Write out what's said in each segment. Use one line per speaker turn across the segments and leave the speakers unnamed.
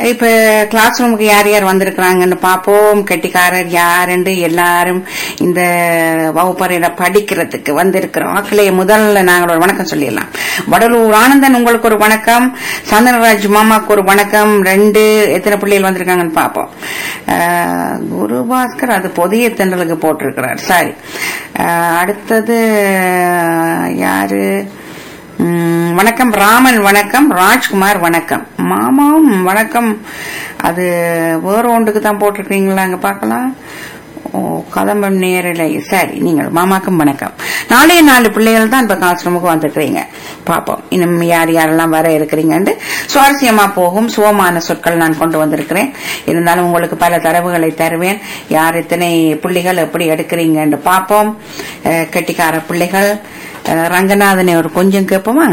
இப்ப கிளாஸ் ரூமுக்கு யார் யார் வந்திருக்கிறாங்கன்னு பாப்போம் கெட்டிக்காரர் யாருன்னு எல்லாரும் இந்த வகுப்பறையில படிக்கிறதுக்கு வந்திருக்கிறோம் மக்களே முதல்ல நாங்கள் ஒரு வணக்கம் சொல்லிடலாம் வடலூர் ஆனந்தன் உங்களுக்கு ஒரு வணக்கம் சந்தனராஜ் மாமாக்கு ஒரு வணக்கம் ரெண்டு எத்தனை பிள்ளைகள் வந்திருக்காங்கன்னு பாப்போம் அஹ், குருபாஸ்கர் அது புதிய தென்றலுக்கு போட்டிருக்கிறார் சரி அஹ், அடுத்தது யாரு ம், வணக்கம் ராமன் வணக்கம் ராஜ்குமார் வணக்கம் மாமாவும் வணக்கம் அது வேற ஒன்றுக்கு தான் போட்டிருக்கீங்களா அங்க பார்க்கலாம் ஓ கதம்பம் நேரலை சரி நீங்கள் மாமாக்கும் வணக்கம் நாலே நாலு பிள்ளைகள் தான் இப்ப காசிரமுக்கு வந்திருக்கிறீங்க பாப்போம் இன்னும் யார் யாரெல்லாம் வர இருக்கிறீங்கன்னு சுவாரஸ்யமா போகும் சுகமான சொற்கள் நான் கொண்டு வந்திருக்கிறேன் இருந்தாலும் உங்களுக்கு பல தரவுகளை தருவேன் யார் இத்தனை புள்ளிகள் எப்படி எடுக்கிறீங்கன்னு பார்ப்போம் அஹ், கெட்டிக்கார பிள்ளைகள் அஹ், ரங்கநாதனை ஒரு கொஞ்சம் கேட்போமா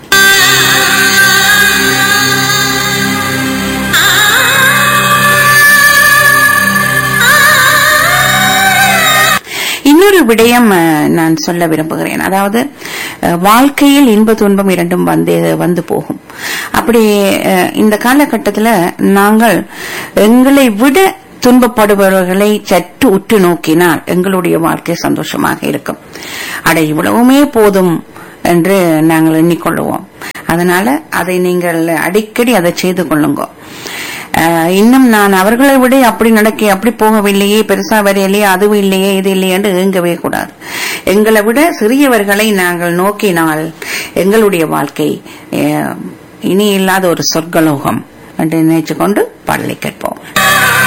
இன்னொரு விடயம் அஹ், நான் சொல்ல விரும்புகிறேன் அதாவது அஹ், வாழ்க்கையில் இன்ப துன்பம் இரண்டும் வந்து வந்து போகும் அப்படி அஹ், இந்த காலகட்டத்தில் நாங்கள் எங்களை விட துன்பப்படுபவர்களை சற்று உற்று நோக்கினால் எங்களுடைய வாழ்க்கை சந்தோஷமாக இருக்கும் அட இவ்வளவுமே போதும் என்று நாங்கள் எண்ணிக்கொள்ளுவோம் அதனால அதை நீங்கள் அடிக்கடி அதை செய்து கொள்ளுங்க அஹ், இன்னும் நான் அவர்களை விட அப்படி நடக்க அப்படி போகவில்லையே பெருசா வரையிலையே அதுவும் இல்லையே இது இல்லையே என்று ஏங்கவே கூடாது எங்களை விட சிறியவர்களை நாங்கள் நோக்கினால் எங்களுடைய வாழ்க்கை அஹ், இனி இல்லாத ஒரு சொர்க்கலோகம் என்று நினைச்சு கொண்டு பாடலை கேட்போம்